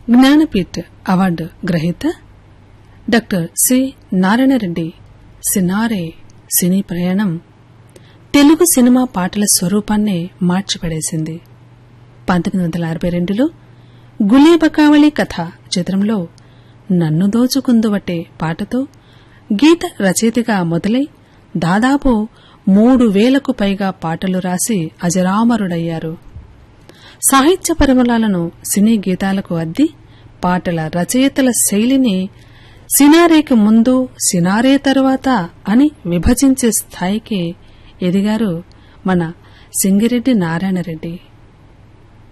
Jnanpith award గ్రహీత doctor C Narayana Reddy Cinare cine ప్రయాణం Telugu cinema పాటల స్వరూపాన్నే మార్చిపడేసింది పంతొమ్మిది వందల అరవై రెండులో గులేబకావళి కథ చిత్రంలో నన్ను దోచుకుందువటే పాటతో గీత రచయితగా మొదలై దాదాపు మూడు వేలకు పైగా పాటలు రాసి అజరామరుడయ్యారు సాహిత్య పరిమళాలను సినీ గీతాలకు అద్ది పాటల రచయితల శైలిని సినారేకి ముందు సినారే తరువాత అని విభజించే స్థాయికి ఎదిగారు మన సింగిరెడ్డి నారాయణరెడ్డి